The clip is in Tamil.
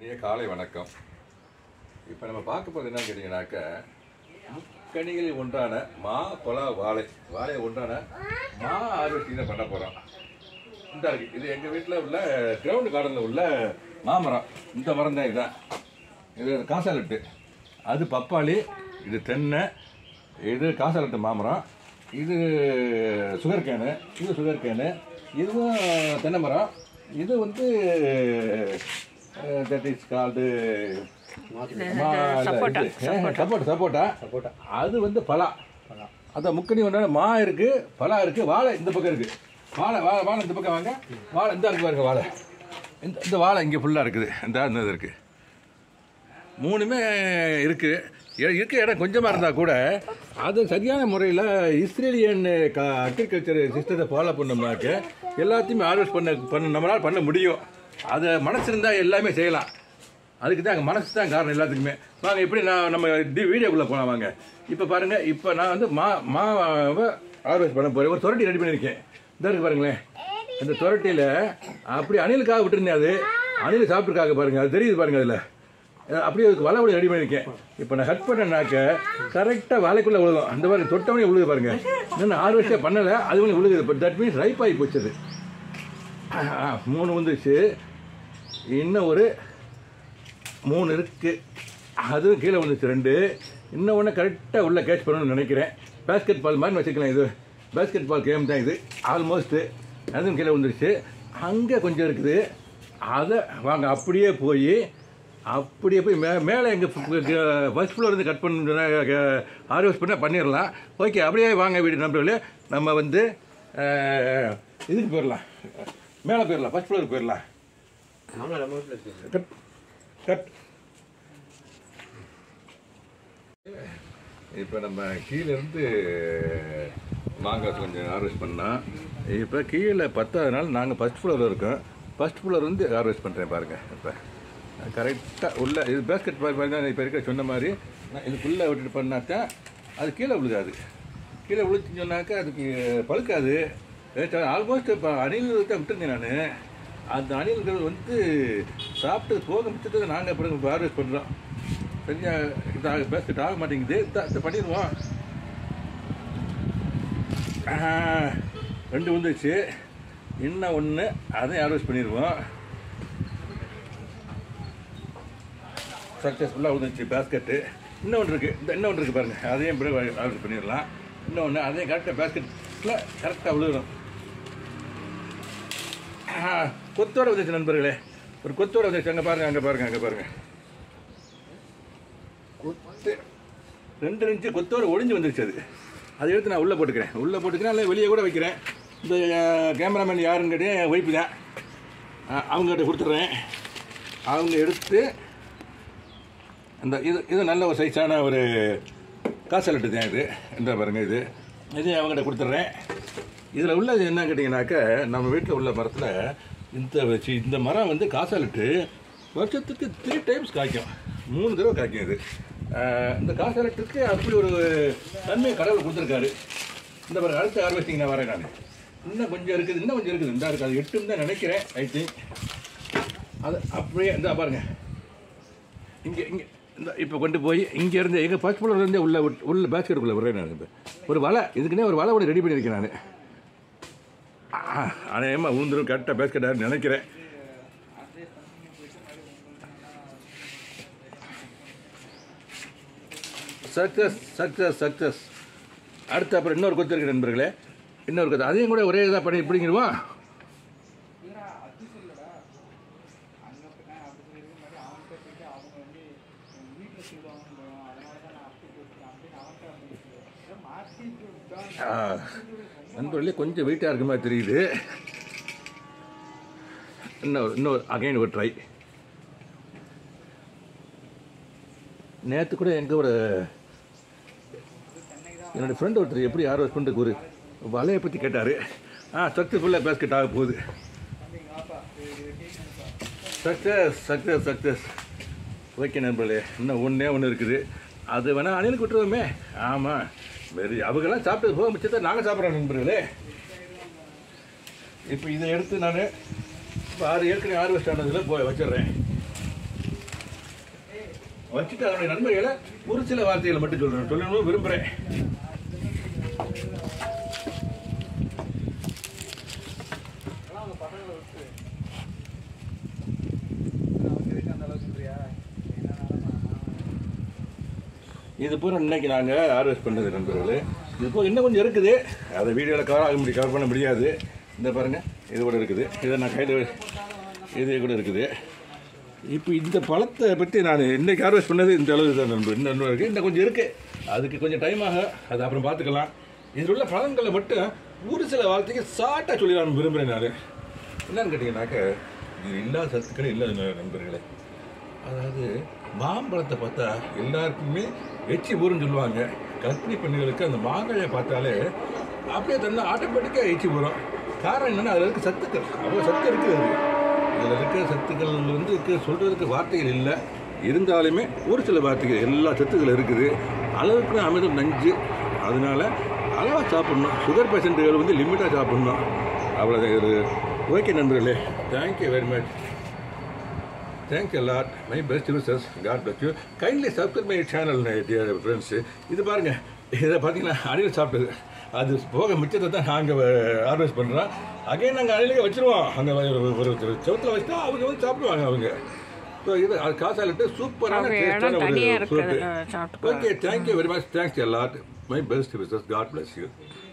இனிய காலை வணக்கம் இப்போ நம்ம பார்க்க போகிறது என்னன்னு கேட்டிங்கனாக்க முக்கணிகளில் ஒன்றான மா பலா வாழை வாழை ஒன்றான மா ஆர்வத்தி தான் பண்ண போகிறோம் இந்த இருக்கு இது எங்கள் வீட்டில் உள்ள கிரவுண்ட் கார்டனில் உள்ள மாமரம் இந்த மரம் தான் இதுதான் இது காசாலட்டு அது பப்பாளி இது தென்னை இது காசாலட்டு மாமரம் இது சுகர் கேனு இது சுகர் கேனு இதுவும் தென்னை மரம் இது வந்து தட் இஸ் கால்டு சப்போட்டா சப்போட்டா சப்போட்டா அது வந்து பலா அந்த முக்கணி ஒன்று மா இருக்கு பலா இருக்கு வாழை இந்த பக்கம் இருக்கு வாழை வாழை வாழை இந்த பக்கம் வாங்க வாழை இந்த இருக்கு பாருங்க வாழை இந்த இந்த வாழை இங்கே ஃபுல்லாக இருக்குது இந்த இந்த இது இருக்கு மூணுமே இருக்கு இ- இருக்க இடம் கொஞ்சமாக இருந்தால் கூட அது சரியான முறையில் இஸ்ரேலியன் அக்ரிகல்ச்சர் சிஸ்டத்தை ஃபாலோ பண்ணோம்னாக்க எல்லாத்தையுமே ஆர்வஸ் பண்ண பண்ண நம்மளால் பண்ண முடியும் அதை மனசு இருந்தால் எல்லாமே செய்யலாம் அதுக்கு தான் அங்கே மனசு தான் காரணம் எல்லாத்துக்குமே வாங்க இப்படி நான் நம்ம டி வீடியோக்குள்ளே போகலாம் வாங்க இப்போ பாருங்கள் இப்போ நான் வந்து மா மாவை ஆர்வஸ் பண்ண போகிறேன் ஒரு தொரட்டி ரெடி பண்ணியிருக்கேன் இந்த இருக்கு பாருங்களேன் இந்த தொரட்டியில் அப்படி அணிலுக்காக விட்டுருந்தேன் அது அணில் சாப்பிட்ருக்காங்க பாருங்க அது தெரியுது பாருங்க அதில் அப்படியே அதுக்கு வலை ரெடி பண்ணியிருக்கேன் இப்போ நான் கட் பண்ணேன்னாக்க கரெக்டாக வலைக்குள்ளே விழுகும் அந்த மாதிரி தொட்டவனே விழுது பாருங்க இன்னும் ஆறு வருஷம் பண்ணலை அது ஒன்று விழுகுது இப்போ தட் மீன்ஸ் ரைப் ஆகி போச்சு அது ஆ, மூணு வந்துச்சு இன்னும் ஒரு மூணு இருக்கு அதுவும் கீழே வந்துச்சு ரெண்டு இன்னும் ஒன்று கரெக்டாக உள்ள கேட்ச் பண்ணணும்னு நினைக்கிறேன் பேஸ்கெட் பால் மாதிரி வச்சுக்கலாம் இது பேஸ்கெட் பால் கேம் தான் இது ஆல்மோஸ்ட்டு அதுவும் கீழே வந்துருச்சு அங்கே கொஞ்சம் இருக்குது அதை வாங்க அப்படியே போய் அப்படியே போய் மே மேலே எங்கள் ஃபர்ஸ்ட் ஃப்ளோர் இருந்து கட் பண்ண ஆர்வஸ் பண்ணால் பண்ணிடலாம் ஓகே அப்படியே வாங்க வீடு நம்பர்களே நம்ம வந்து அஹ், இதுக்கு போயிடலாம் மேலே போயிடலாம் ஃபர்ஸ்ட் ஃப்ளோருக்கு போயிடலாம் ஆமாம் நம்ம வீட்டில் இருக்கு கட் கட் இப்போ நம்ம கீழே இருந்து மாங்காய் கொஞ்சம் ஹார்வெஸ்ட் பண்ணோம் இப்போ கீழே பத்தாவது நாள் நாங்கள் ஃபஸ்ட் ஃப்ளோரில் இருக்கோம் ஃபஸ்ட் ஃப்ளோர் வந்து ஹார்வெஸ்ட் பண்ணுறேன் பாருங்கள் இப்போ கரெக்டாக உள்ள இது பேஸ்கெட் பால் மாதிரி தான் இப்போ இருக்க சொன்ன மாதிரி நான் இதுக்குள்ளே விட்டுட்டு பண்ணாதான் அது கீழே விழுகாது கீழே விழுச்சுன்னு சொன்னாக்கா அதுக்கு பழுக்காது ஆல்மோஸ்ட் இப்போ அணில் தான் விட்டுருந்தேன் நான் அந்த அணில்கள் வந்து சாப்பிட்டு போக மிச்சத்தை நாங்கள் அப்புறம் ஹார்வெஸ்ட் பண்ணுறோம் சரியா இதாக பேஸ்கெட் ஆக மாட்டேங்குது இத- இத பண்ணிடுவோம் ஆ, ரெண்டு வந்துச்சு இன்னும் ஒன்று அதையும் ஹார்வெஸ்ட் பண்ணிடுவோம் சக்ஸஸ்ஃபுல்லாக வந்துச்சு பேஸ்கெட்டு இன்னொன்று இருக்குது இந்த இன்னொன்று இருக்குது பாருங்கள் அதையும் பிறகு ஆர்டர் பண்ணிடலாம் இன்னொன்று அதையும் கரெக்டாக பேஸ்கெட்டில் கரெக்டாக விழுகணும் ஆ, கொத்தோட வந்துச்சு நண்பர்களே ஒரு கொத்தோட வந்துச்சு அங்கே பாருங்கள் அங்கே பாருங்கள் அங்கே பாருங்கள் கொத்து ரெண்டு இன்ச்சு கொத்தோட ஒளிஞ்சு வந்துருச்சு அது அதை எடுத்து நான் உள்ளே போட்டுக்கிறேன் உள்ளே போட்டுக்கிறேன் இல்லை வெளியே கூட வைக்கிறேன் இந்த கேமராமேன் யாருன்னு கேட்டீங்க என் ஒய்ஃபு தான் ஆ, அவங்ககிட்ட கொடுத்துட்றேன் அவங்க எடுத்து இந்த இது இது நல்ல ஒரு சைஸான ஒரு காசலட்டு தான் இது இந்த பாருங்க இது இது அவங்ககிட்ட கொடுத்துட்றேன் இதில் உள்ளது என்ன கேட்டிங்கனாக்க நம்ம வீட்டில் உள்ள மரத்தில் இந்த வச்சு இந்த மரம் வந்து காசாலட்டு வருஷத்துக்கு த்ரீ டைம்ஸ் காய்க்கும் மூணு தடவை காய்க்கும் இது ஆஹ் இந்த காசாலட்டுக்கு அப்படி ஒரு தன்மை கடவுள் கொடுத்துருக்காரு இந்த பாருங்க அடுத்த ஹார்வெஸ்டிங் நான் வரேன் நான் இன்னும் கொஞ்சம் இருக்குது இன்னும் கொஞ்சம் இருக்குது இந்த இருக்குது அது எட்டுன்னு தான் நினைக்கிறேன் ஐ திங்க் அது அப்படியே இந்த பாருங்க இங்கே இங்கே இந்த இப்போ கொண்டு போய் இங்கே இருந்து எங்கள் ஃபர்ஸ்ட் ஃப்ளோர்ல இருந்தே உள்ள விட்- உள்ள பேஸ்கெட்டுக்குள்ளே விடுறேன் நான் இப்போ ஒரு வலை இதுக்குன்னே ஒரு வலை ஒன்று ரெடி பண்ணியிருக்கேன் நான் அநேகமாக ஊந்துரும் கரெக்டாக பேஸ்கெட்டாக நினைக்கிறேன் சக்ஸஸ் சக்ஸஸ் சக்ஸஸ் அடுத்து அப்புறம் இன்னொரு கொத்து இருக்கு நண்பர்களே இன்னொரு கொத்து அதையும் கூட ஒரே இதாக பண்ணி பிடிங்கிடுவோம் ஆ, நண்பர்களே கொஞ்சம் வெயிட்டாக இருக்க மாதிரி தெரியுது இன்னொரு இன்னொரு அகைன் ஒரு ட்ரை நேற்று கூட எங்க ஒரு என்னோட ஃப்ரெண்ட் ஒருத்தர் எப்படி ஹார்வெஸ்ட் பண்ணுறதுக்கு ஒரு வலையை பற்றி கேட்டார் ஆ சக்ஸஸ்ஃபுல்லாக பேஸ்கெட் ஆக போகுது சக்ஸஸ் சக்ஸஸ் சக்ஸஸ் ஓகே நண்பர்களே இன்னும் ஒன்றே ஒன்று இருக்குது அது வேணால் அணிலுக்கு விட்டுருவோமே ஆமாம் வெறி அவங்கெல்லாம் சாப்பிட்டது போக மிச்சத்தை நாங்கள் சாப்பிட்றோம் நண்பர்களே இப்போ இதை எடுத்து நான் இப்போ ஆறு ஏற்கனவே ஆறு வருஷம் ஆனதில் போய் வச்சிடுறேன் வச்சுட்டு அதனுடைய நன்மைகளை ஒரு சில வார்த்தைகளை மட்டும் சொல்றேன் சொல்லணும்னு விரும்புகிறேன் இது பூரா இன்னைக்கு நாங்கள் ஹார்வெஸ்ட் பண்ணது நண்பர்களே இது போக இன்னும் கொஞ்சம் இருக்குது அதை வீடியோவில் கவர் ஆக முடியும் கவர் பண்ண முடியாது இந்த பாருங்க இது கூட இருக்குது இதை நான் கையில் இது கூட இருக்குது இப்போ இந்த பழத்தை பற்றி நான் இன்னைக்கு ஹார்வெஸ்ட் பண்ணது இந்த அளவு தான் நண்பர் இன்னும் இன்னும் இருக்குது இன்னும் கொஞ்சம் இருக்குது அதுக்கு கொஞ்சம் டைம் ஆகும் அதை அப்புறம் பார்த்துக்கலாம் இதில் உள்ள பழங்களை மட்டும் ஒரு சில வார்த்தைக்கு ஷார்ட்டாக சொல்லி நான் விரும்புகிறேன் நான் என்னன்னு கேட்டிங்கன்னாக்க இது இல்லாத சத்துக்களே இல்லாத நண்பர்களே அதாவது மாம்பழத்தை பார்த்தா எல்லாருக்குமே எச்சி ஊருன்னு சொல்லுவாங்க கர்ப்பிணி பெண்களுக்கு அந்த மாங்காயை பார்த்தாலே அப்படியே தன்னை ஆட்டோமேட்டிக்காக எச்சி ஊறும் காரணம் என்னன்னா அதில் இருக்க சத்துக்கள் அவ்வளோ சத்து இருக்குது அது இதில் இருக்கிற சத்துக்கள் வந்து இருக்க சொல்கிறதுக்கு வார்த்தைகள் இல்லை இருந்தாலுமே ஒரு சில வார்த்தைகள் எல்லா சத்துக்கள் இருக்குது அளவுக்கு அமிர்தம் நஞ்சு அதனால அளவாக சாப்பிடணும் சுகர் பேஷண்ட்டுகள் வந்து லிமிட்டாக சாப்பிடணும் அவ்வளோதான் இது ஓகே நண்பர்களே thank you very much Thank you a lot. My best wishes. God bless you. Kindly subscribe my channel, my dear friends. இது பாருங்க இதை பார்த்தீங்கன்னா அணில் சாப்பிட்டது அது போக மிச்சத்தை தான் நாங்கள் ஆர்வஸ் பண்ணுறோம் அகைன் நாங்கள் அணிலுக்கு வச்சிருவோம் அங்கே ஒரு செவத்தில் வச்சுட்டா அவங்க வந்து சாப்பிடுவாங்க அவங்க ஸோ இது அது காசாலிட்டு சூப்பரான அவங்க டேஸ்டான இடம் ஒரு தனியா இருக்குது. சூப்பு அஹ் சாப்பிட்டுக்குவாங்க. Okay thank you very much thanks a lot my best wishes god bless you